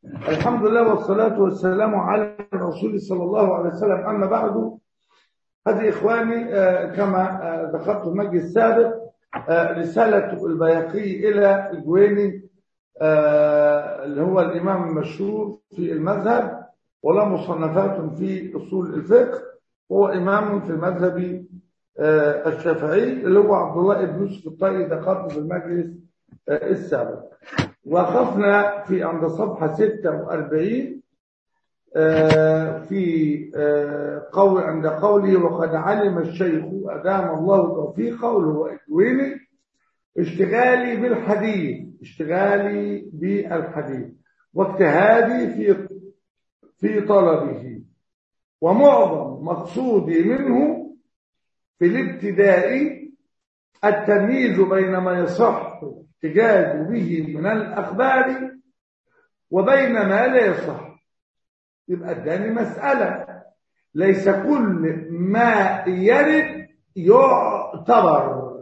الحمد لله والصلاة والسلام على الرسول صلى الله عليه وسلم أما بعد هذه إخواني آه، كما آه، ذكرت في المجلس السابق آه، رسالة البياقي إلى الجويني آه، اللي هو الإمام المشهور في المذهب وله مصنفات في أصول الفقه هو إمام في المذهب آه، الشافعي اللي هو عبد الله بن يوسف الطائي ذكرته في المجلس آه، السابق وقفنا في عند صفحة 46 آه، في آه، قول عند قوله وقد علم الشيخ أدام الله توفيقه اللي هو إكويني اشتغالي بالحديث اشتغالي بالحديث واجتهادي في في طلبه ومعظم مقصودي منه في الابتداء التمييز بين ما يصح احتجاج به من الأخبار وبين ما لا يصح يبقى اداني مسألة ليس كل ما يرد يعتبر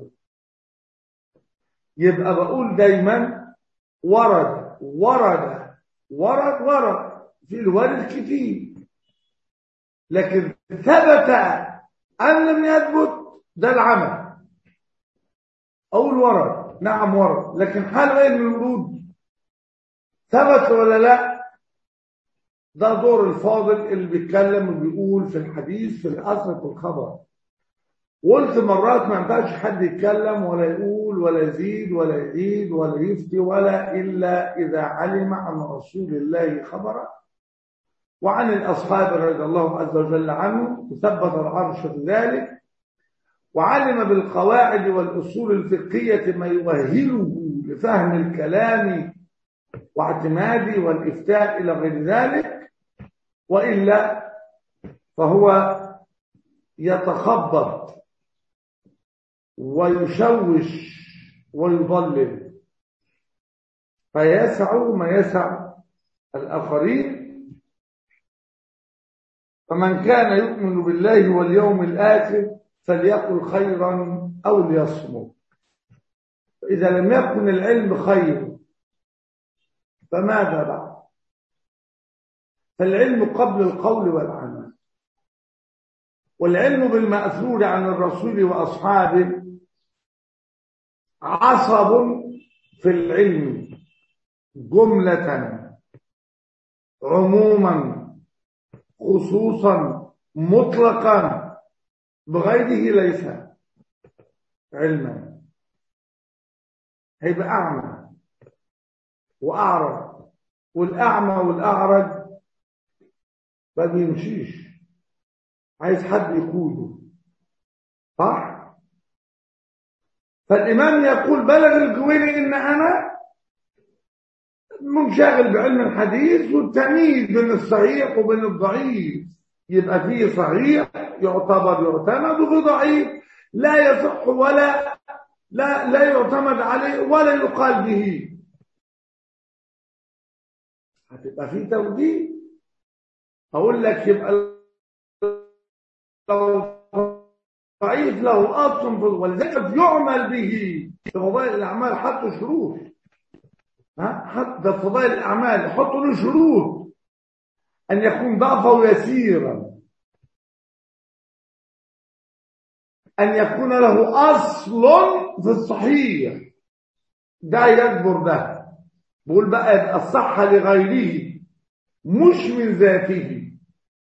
يبقى بقول دايما ورد ورد ورد ورد في الورد كتير لكن ثبت أن لم يثبت ده العمل أو الورد نعم ورد لكن حال غير من الورود ثبت ولا لا ده دور الفاضل اللي بيتكلم وبيقول في الحديث في الأثر في الخبر قلت مرات ما ينفعش حد يتكلم ولا يقول ولا يزيد ولا يعيد ولا يفتي ولا إلا إذا علم عن رسول الله خبرا وعن الأصحاب رضي الله عز وجل عنه وثبت العرش بذلك وعلم بالقواعد والأصول الفقهية ما يؤهله لفهم الكلام واعتماده والإفتاء إلى غير ذلك وإلا فهو يتخبط ويشوش ويضلل فيسع ما يسع الآخرين فمن كان يؤمن بالله واليوم الآخر فليقل خيرا أو ليصمت إذا لم يكن العلم خير فماذا بعد فالعلم قبل القول والعمل والعلم بالمأثور عن الرسول وأصحابه عصب في العلم جملة عموما خصوصا مطلقا بغيره ليس علما هيبقى أعمى وأعرج والأعمى والأعرج ما بيمشيش عايز حد يقوده صح فالإمام يقول بلغ الجويني إن أنا منشغل بعلم الحديث والتمييز بين الصحيح وبين الضعيف يبقى فيه صحيح يعتبر يعتمد وفي ضعيف لا يصح ولا لا لا يعتمد عليه ولا يقال به هتبقى فيه توجيه اقول لك يبقى لو ضعيف له اصل في ولذلك يعمل به في فضائل الاعمال حطوا شروط ها حتى فضائل الاعمال حطوا له شروط ان يكون ضعفه يسيرا ان يكون له اصل في الصحيح ده يجبر ده بقول بقى يبقى الصحة لغيره مش من ذاته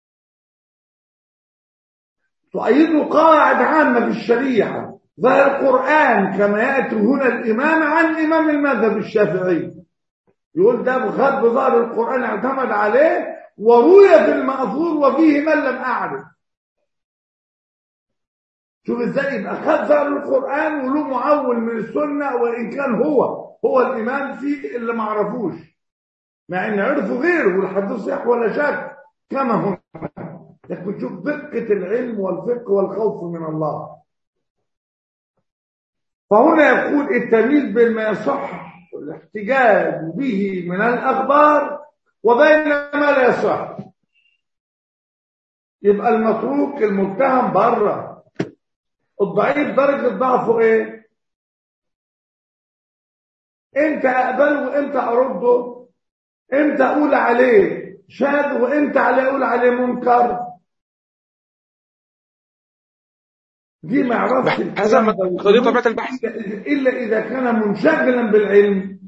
تؤيده قواعد عامة في الشريعة ظهر القرآن كما يأتي هنا الإمام عن إمام المذهب الشافعي يقول ده بخد بظهر القرآن اعتمد عليه وروي في المأثور وفيه من لم أعرف شوف ازاي يبقى خد ظهر القرآن وله معول من السنة وإن كان هو هو الإمام في اللي ما عرفوش مع إن عرفوا غيره والحديث صحيح ولا شك كما هنا لكن تشوف دقة العلم والفقه والخوف من الله فهنا يقول التمييز بين ما يصح الاحتجاج به من الأخبار وبين ما لا يصح يبقى المتروك المتهم بره الضعيف درجة ضعفه ايه امتى اقبله وامتى ارده امتى اقول عليه شاذ وامتى عليه اقول عليه منكر دي ما يعرفش هذا الكلام ده. قضية طبيعة البحث الا اذا كان منشغلا بالعلم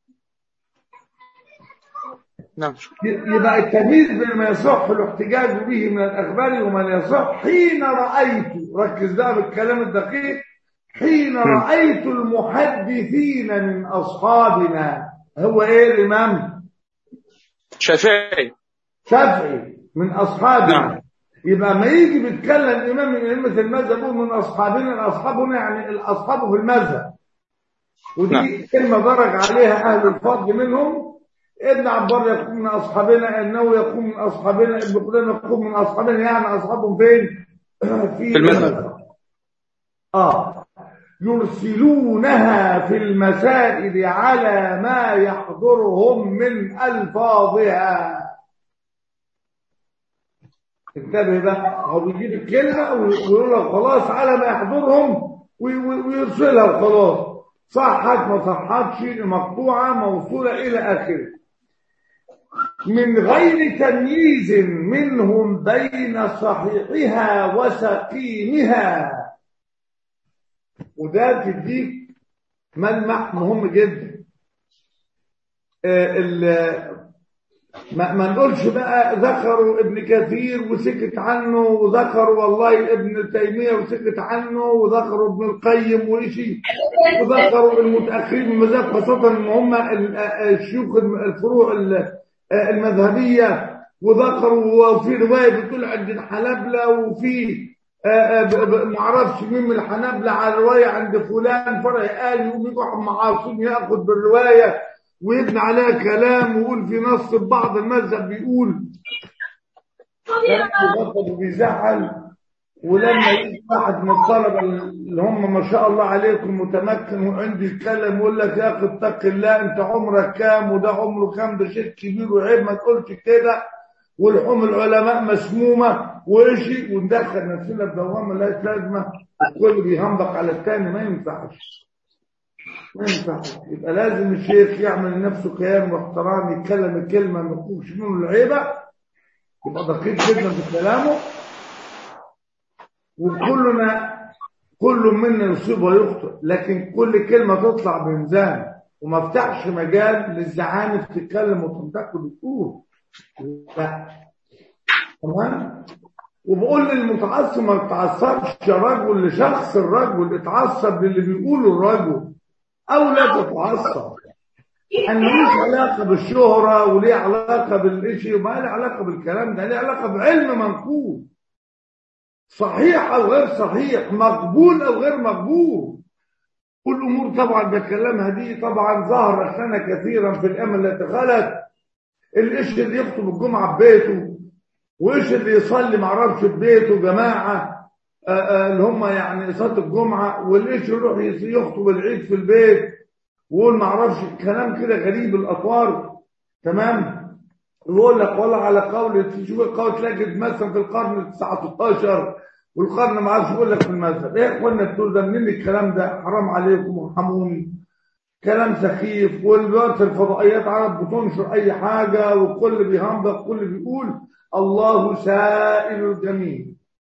نعم يبقى التمييز بين ما يصح الاحتجاج به من الاخبار وما لا يصح حين رايت ركز بقى بالكلام الدقيق حين رايت المحدثين من اصحابنا هو ايه الامام شافعي شافعي من اصحابنا نعم. يبقى ما يجي بيتكلم امام من ائمه المذهب يقول من اصحابنا اصحابنا يعني الاصحاب في المذهب ودي نعم. كلمه درج عليها اهل الفضل منهم ابن عبار يقول من اصحابنا النووي يقول من اصحابنا ابن قدامه يقول من اصحابنا يعني اصحابهم فين في, في المذهب. اه يرسلونها في المسائل على ما يحضرهم من الفاظها انتبه بقى هو بيجيب الكلمه ويقول لك خلاص على ما يحضرهم وي- وي- ويرسلها وخلاص صحت ما صحتش مقطوعه موصوله الى اخره من غير تمييز منهم بين صحيحها وسقيمها وده تديك ملمح مهم جدا آه، ال- ما, ما نقولش بقى ذكروا ابن كثير وسكت عنه وذكروا والله ابن تيمية وسكت عنه وذكروا ابن القيم وإشي وذكروا المتأخرين من المذهب خاصة ان هم ال- آه، الشيوخ الفروع ال- آه، المذهبية وذكروا وفي رواية بتقول عند الحنابلة وفي آه، آه، ب- ب- معرفش مين من الحنابلة على رواية عند فلان فرع قال يقوم يروح معاصم ياخد بالرواية ويبني عليها كلام ويقول في نص بعض المذهب بيقول غضب وبيزعل ولما يجي واحد من الطلبه اللي هم ما شاء الله عليكم متمكن وعندي يتكلم يقول لك يا اخي اتق الله انت عمرك كام وده عمره كام ده شيء كبير وعيب ما تقولش كده ولحوم العلماء مسمومه وإشي وندخل نفسنا في دوامه لا لازمه الكل بيهنبق على الثاني ما ينفعش ما ينفعش يبقى لازم الشيخ يعمل لنفسه كيان واحترام يتكلم الكلمه ما تكونش منه العيبه يبقى دقيق جدا في كلامه وكلنا كل منا يصيب ويخطئ لكن كل كلمه تطلع بميزان وما افتحش مجال للزعانف تتكلم وتنتقد وتقول لا تمام وبقول للمتعصب ما تتعصبش يا رجل لشخص الرجل اتعصب للي بيقوله الرجل او لا تتعصب ان ملوش علاقه بالشهره وليه علاقه بالشيء وما له علاقه بالكلام ده ليه علاقه بعلم منقول صحيح او غير صحيح مقبول او غير مقبول كل امور طبعا بكلمها دي طبعا ظهرت لنا كثيرا في الايام التي خلت الايش اللي يخطب الجمعه في بيته وايش اللي يصلي معرفش في بيته جماعه آه، آه، اللي هم يعني صلاه الجمعه والايش يروح يص- يخطب العيد في البيت ويقول معرفش كلام كده غريب الاطوار تمام ويقول لك والله على قول تشوف القول تلاقي مثلا في القرن ال 19 والقرن ما اعرفش يقول لك في المذهب ايه يا اخوانا بتقول ده منين الكلام ده حرام عليكم وارحموني كلام سخيف والوقت الفضائيات عرب بتنشر اي حاجه والكل بيهنبق والكل بيقول الله سائل الجميع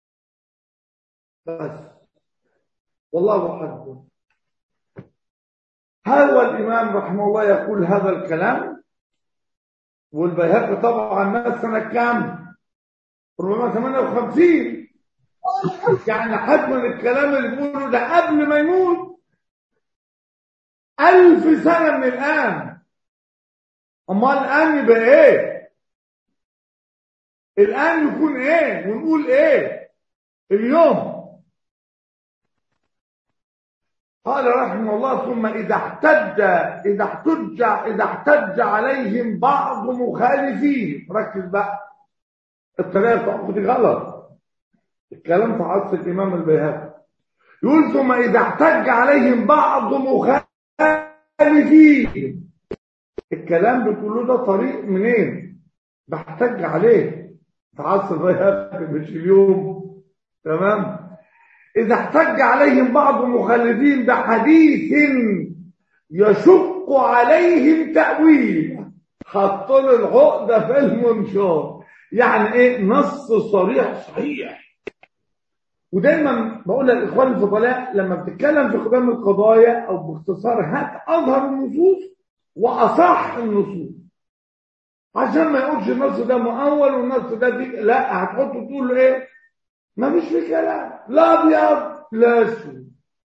بس والله حسبه هذا الامام رحمه الله يقول هذا الكلام والبيهقي طبعا مات سنه كام 458 يعني حتما الكلام اللي بيقوله ده قبل ما يموت ألف سنة من الآن أمال الآن يبقى إيه؟ الآن يكون إيه؟ ونقول إيه؟ اليوم قال رحمه الله ثم إذا احتج إذا احتج إذا احتج عليهم بعض مخالفين ركز بقى الطريقة بتاعته دي غلط الكلام في عصر الإمام البيهقي يقول ثم إذا احتج عليهم بعض مخالفين الكلام بتقولوا ده طريق منين بحتج عليه في عصر البيهقي مش اليوم تمام إذا احتج عليهم بعض مخالفين بحديث يشق عليهم تأويل حطوا له العقده في المنشار يعني ايه نص صريح صحيح ودايما بقول للاخوان الفضلاء لما بتتكلم في قدام القضايا او باختصار هات اظهر النصوص واصح النصوص عشان ما يقولش النص ده مؤول والنص ده دي لا هتحطه تقول له ايه ما فيش في كلام لا ابيض لا اسود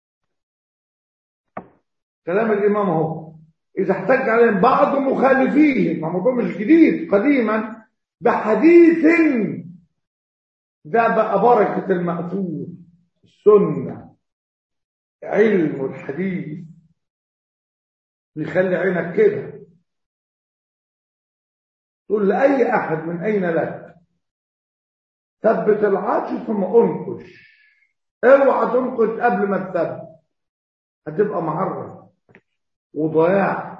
كلام الامام اهو اذا احتج عليهم بعض مخالفيه ما الموضوع مش جديد قديما بحديث ده بقى بركه المأثور السنه علم الحديث يخلي عينك كده تقول لأي أحد من أين لك ثبت العرش ثم انقش اوعى تنقش قبل ما تثبت هتبقى معرض وضياع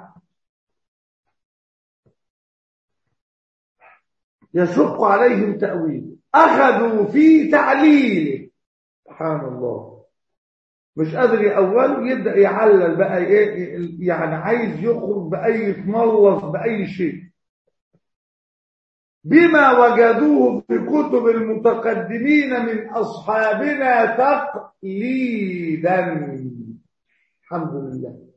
يشق عليهم تأويل أخذوا في تعليله سبحان الله مش قادر يأول يبدأ يعلل بقى إيه يعني عايز يخرج بأي يتملص بأي شيء بما وجدوه في كتب المتقدمين من أصحابنا تقليدا الحمد لله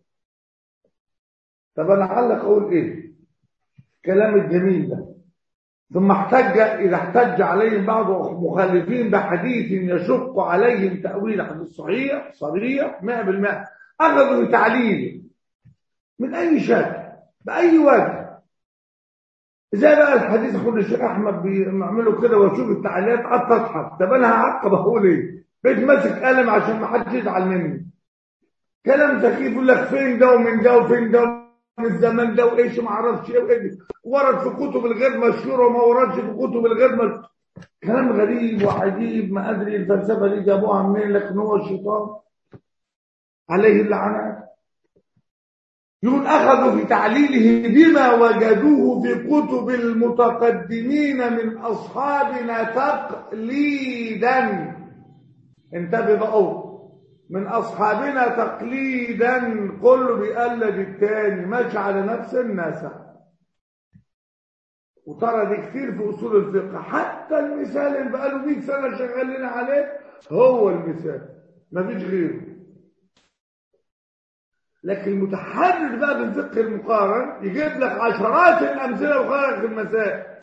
طب أنا علق أقول إيه كلام الجميل ده ثم احتج إذا احتج عليهم بعض مخالفين بحديث يشق عليهم تأويل حديث صحيح صريح 100% أخذوا بتعليله من أي شكل بأي وجه زي بقى الحديث اخونا الشيخ احمد بيعملوا كده واشوف التعليقات قعدت اضحك طب انا هعقب اقول ايه بقيت ماسك قلم عشان ما حدش يزعل مني كلام سخيف يقول لك فين ده ومن ده وفين ده من الزمان ده وايش ما اعرفش ايه وايه ورد في كتب الغير مشهوره وما وردش في كتب الغير مشهوره كلام غريب وعجيب ما ادري الفلسفه دي جابوها منين لكن هو الشيطان عليه اللعنات يقول أخذوا في تعليله بما وجدوه في كتب المتقدمين من أصحابنا تقليدا انتبه بقوا من أصحابنا تقليدا كله بيقلد التاني ماشي على نفس النسق وترى دي كتير في أصول الفقه حتى المثال اللي بقاله 100 سنة شغالين عليه هو المثال مفيش غيره لكن المتحرر بقى بالفقه المقارن يجيب لك عشرات الامثله وخارج المسائل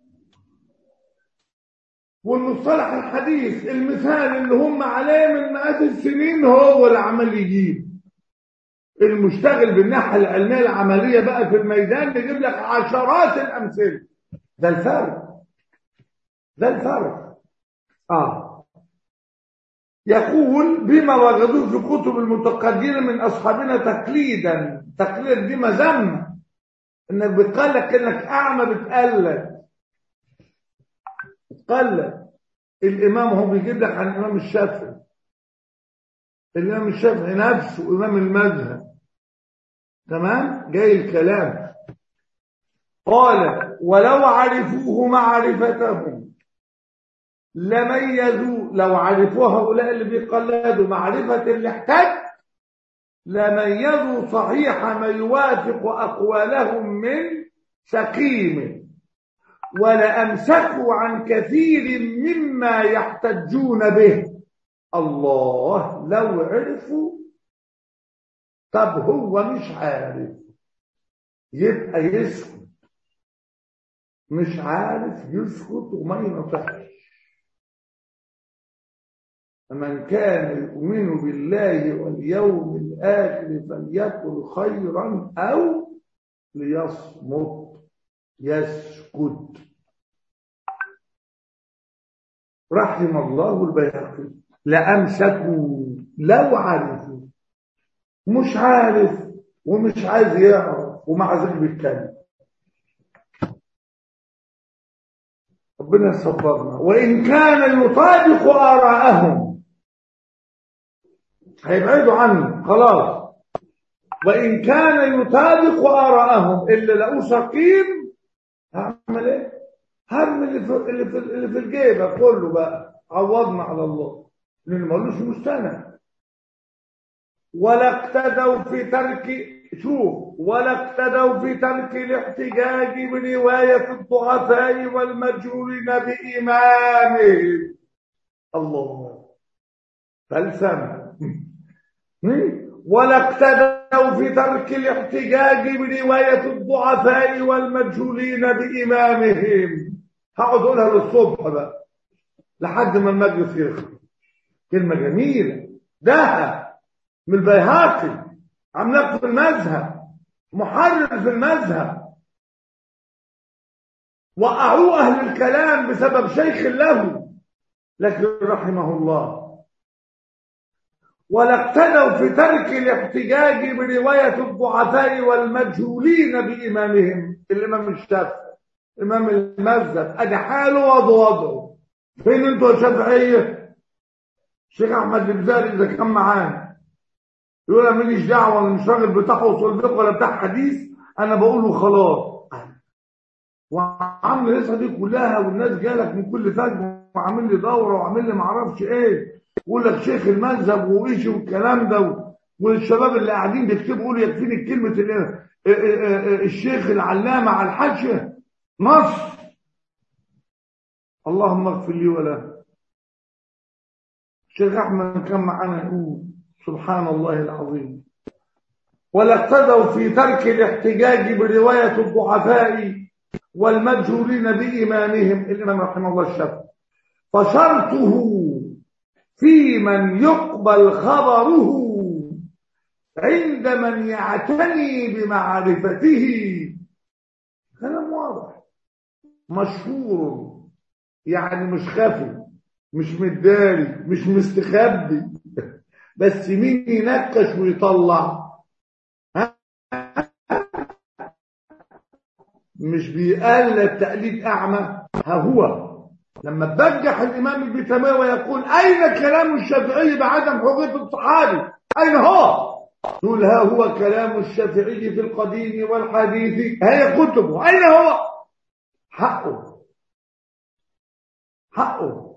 والمصطلح الحديث المثال اللي هم عليه من مئات السنين هو اللي عمال يجيب المشتغل بالناحيه العلميه العمليه بقى في الميدان يجيب لك عشرات الامثله ده الفرق ده الفرق اه يقول بما وجدوه في كتب المتقدمين من اصحابنا تقليدا تقليد دي مذمه انك بتقلد كانك اعمى بتقلد بتقلد الامام هو بيجيب لك عن الامام الشافعي الامام الشافعي نفسه امام المذهب تمام جاي الكلام قال ولو عرفوه معرفتهم لميزوا لو عرفوا هؤلاء اللي بيقلدوا معرفة اللي احتاج لميزوا صحيح ما يوافق أقوالهم من سقيم ولأمسكوا عن كثير مما يحتجون به الله لو عرفوا طب هو مش عارف يبقى يسكت مش عارف يسكت وما ينطقش فمن كان يؤمن بالله واليوم الآخر فليقل خيرا أو ليصمت يسكت رحم الله البيهقي لأمسكوا لو عرفوا مش عارف ومش عايز يعرف ومع ذلك بيتكلم ربنا يصبرنا وإن كان يطابق آراءهم هيبعدوا عنه خلاص وإن كان يطابق آراءهم اللي لقوه سقيم هعمل إيه؟ هرمي اللي في اللي في اللي في الجيبة كله بقى عوضنا على الله لأن ملوش مستند ولا اقتدوا في ترك شوف ولا اقتدوا في ترك الاحتجاج برواية الضعفاء والمجهولين بإيمانهم الله فلسفة ولا اقتدوا في ترك الاحتجاج برواية الضعفاء والمجهولين بإمامهم هقعد اقولها للصبح بقى لحد ما المجلس يخلص كلمة جميلة ده من البيهقي عملاق في المذهب محرر في المذهب وقعوه أهل الكلام بسبب شيخ له لكن رحمه الله ولا اقتدوا في ترك الاحتجاج برواية الضعفاء والمجهولين بإمامهم الإمام الشافعي إمام المذهب أدي حاله وضوضه فين انتوا يا شافعية الشيخ أحمد البزاري إذا كان معانا يقول أنا ماليش دعوة أنا مش راجل بتاع وصول بيق ولا بتاع حديث أنا بقول له خلاص وعامل القصه دي كلها والناس جالك من كل فج وعامل لي دوره وعامل لي معرفش ايه يقول لك شيخ المذهب وايش والكلام ده والشباب اللي قاعدين بيكتبوا يقولوا يكفيني كلمه ال- الشيخ العلامه على الحاشيه نص اللهم اغفر لي وله الشيخ احمد كان معانا يقول سبحان الله العظيم ولا اقتدوا في ترك الاحتجاج بروايه الضعفاء والمجهولين بإمامهم الإمام رحمه الله الشافعي فشرطه في من يقبل خبره عند من يعتني بمعرفته كلام واضح مشهور يعني مش خفي مش مداري مش مستخبي بس مين ينكش ويطلع مش بيقلد تقليد أعمى ها هو لما بجح الإمام ابن تيمية ويقول أين كلام الشافعي بعدم حجية الصحابي أين هو تقول ها هو كلام الشافعي في القديم والحديث هي كتبه أين هو حقه حقه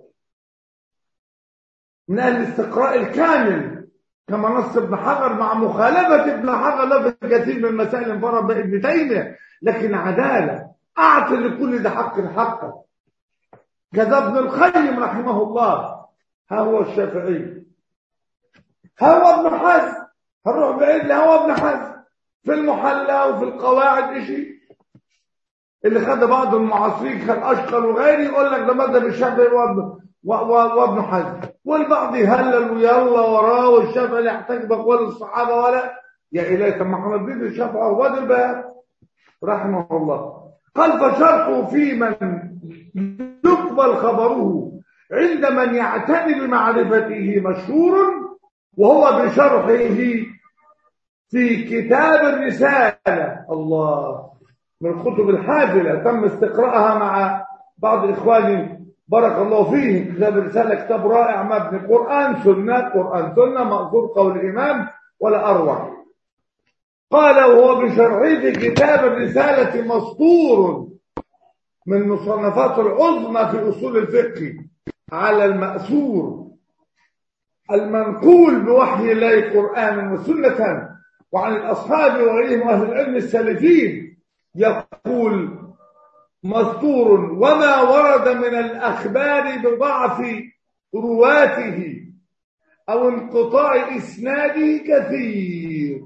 من أهل الاستقراء الكامل كما نص ابن حجر مع مخالفة ابن حجر له في كثير من المسائل انفرد بابن تيمية لكن عدالة أعطي لكل ذي حق حقه كذا ابن القيم رحمه الله ها هو الشافعي ها هو ابن حزم هنروح بعيد لا هو ابن حزم في المحلى وفي القواعد شيء اللي خد بعض المعاصرين كان اشقر وغيري يقول لك ده مذهب الشافعي وابن وابن حزم والبعض يهلل ويلا وراه والشافعي لا يحتاج بقول الصحابه ولا يا الهي طب ما احنا بنين الشافعي هو ده الباب رحمه الله قال فشرطه في من يقبل خبره عند من يعتني بمعرفته مشهور وهو بشرحه في كتاب الرسالة الله من الكتب الحافلة تم استقراءها مع بعض إخواني بارك الله فيهم كتاب الرسالة كتاب رائع مبني قرآن سنة قرآن سنة مأثور قول الإمام ولا أروع قال وهو بشرحه في كتاب الرسالة مسطور من مصنفات العظمى في أصول الفقه على المأثور المنقول بوحي الله قرآنا وسنة وعن الأصحاب وغيرهم أهل العلم السلفين يقول مسطور وما ورد من الأخبار بضعف رواته أو انقطاع إسناده كثير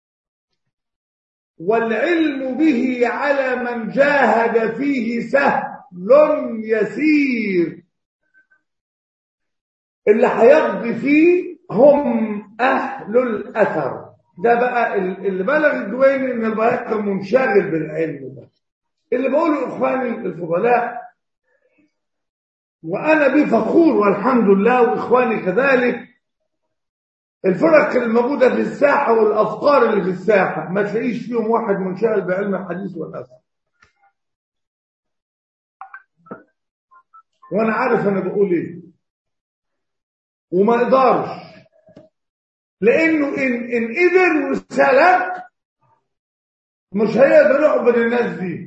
والعلم به على من جاهد فيه سهل يسير اللي هيقضي فيه هم أهل الأثر ده بقى اللي بلغ الدويني ان البياقي منشغل بالعلم ده اللي بقوله اخواني الفضلاء وانا بيه فخور والحمد لله واخواني كذلك الفرق الموجودة في الساحة والأفكار اللي في الساحة ما تلاقيش فيهم واحد منشغل بعلم الحديث والأثر وأنا عارف أنا بقول إيه وما إقدرش لأنه إن, إن قدر وسلك مش هيقدر يعبر الناس دي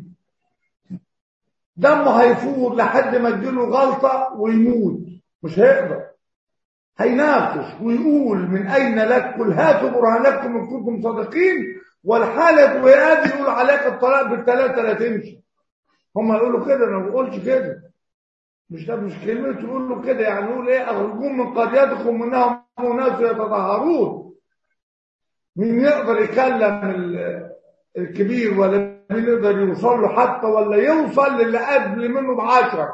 دمه هيفور لحد ما تجيله غلطة ويموت مش هيقدر هيناقش ويقول من أين لك قل هاتوا برهانكم إن كنتم صادقين والحالة وهذه يقول عليك الطلاق بالثلاثة لا تمشي هم يقولوا كده انا ما بقولش كده مش ده مش كلمة تقول له كده يعني يقول ايه اخرجون من قريتكم منهم اناس يتطهرون مين يقدر يكلم ال- الكبير ولا مين يقدر يوصل له حتى ولا يوصل للي قبل منه بعشر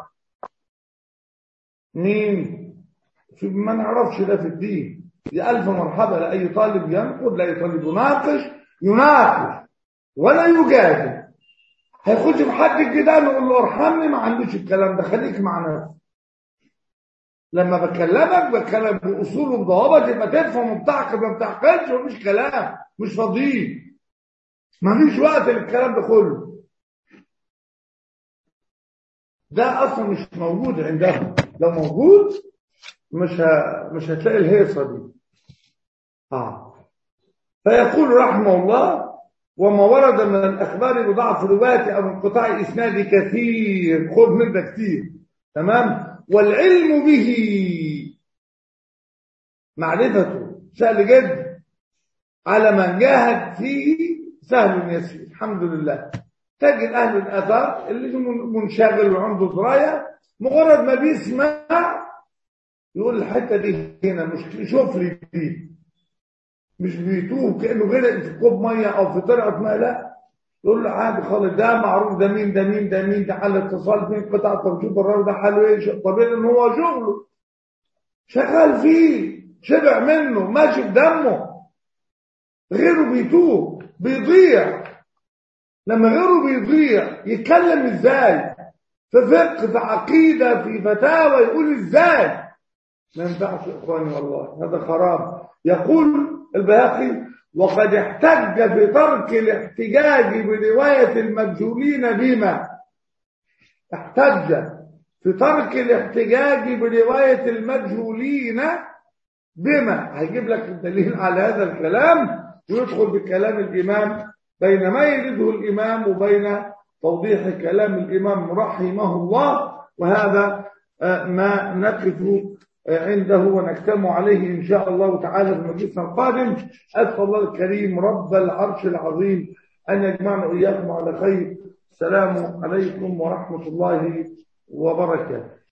مين في ما نعرفش ده في الدين يا ألف مرحبا لأي طالب ينقد لأي طالب يناقش يناقش ولا يجادل هيخش في حد الجدال يقول له ارحمني ما عندوش الكلام ده خليك مع نفسك لما بكلمك بتكلم باصول وبضوابط يبقى تفهم وبتعقل ما بتعقلش ومفيش كلام مش فاضيين مفيش وقت للكلام ده كله ده اصلا مش موجود عندهم لو موجود مش ه... مش هتلاقي الهيصه دي اه فيقول رحمه الله وما ورد من الاخبار بضعف رواته او انقطاع اسناد كثير خذ من ده كتير تمام والعلم به معرفته سهل جدا على من جاهد فيه سهل يسير الحمد لله تجد اهل الاثار اللي منشغل وعنده درايه مجرد ما بيسمع يقول الحته دي هنا مش شوف لي دي مش بيتوه كانه غرق في كوب ميه او في طرقه ميه لا يقول له عادي خالص ده معروف ده مين ده مين ده مين ده حل اتصال فين قطع توجيه الراوي ده حاله ايه طبيعي ان هو شغله شغال فيه شبع منه ماشي بدمه غيره بيتوه بيضيع لما غيره بيضيع يتكلم ازاي في فقه في عقيده في فتاوى يقول ازاي ما ينفعش يا اخواني والله هذا خراب يقول البيهقي وقد احتج في ترك الاحتجاج برواية المجهولين بما احتج في ترك الاحتجاج برواية المجهولين بما هيجيب لك الدليل على هذا الكلام ويدخل بكلام الإمام بين ما يريده الإمام وبين توضيح كلام الإمام رحمه الله وهذا ما نقف عنده ونجتمع عليه إن شاء الله تعالى في مجلسنا القادم أسأل الله الكريم رب العرش العظيم أن يجمعنا وإياكم على خير السلام عليكم ورحمة الله وبركاته